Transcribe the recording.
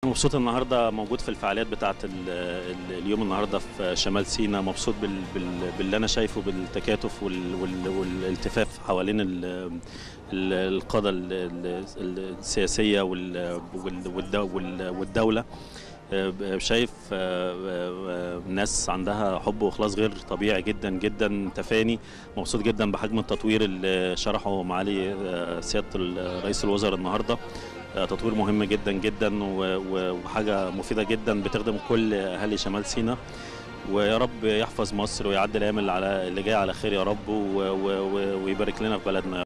مبسوط النهارده موجود في الفعاليات بتاعه ال- ال- اليوم النهارده في شمال سيناء مبسوط بال- بال- باللي انا شايفه بالتكاتف وال- وال- والالتفاف حوالين ال- ال- القاده ال- ال- السياسيه وال- وال- والدو- وال- والدوله آه، شايف آه، آه، ناس عندها حب واخلاص غير طبيعي جدا جدا تفاني مبسوط جدا بحجم التطوير اللي شرحه معالي آه، سياده ال- رئيس الوزراء النهارده آه، تطوير مهم جدا جدا و- و- وحاجه مفيده جدا بتخدم كل اهالي شمال سيناء ويا رب يحفظ مصر ويعدي الايام اللي على اللي جايه على خير يا رب و- و- و- ويبارك لنا في بلدنا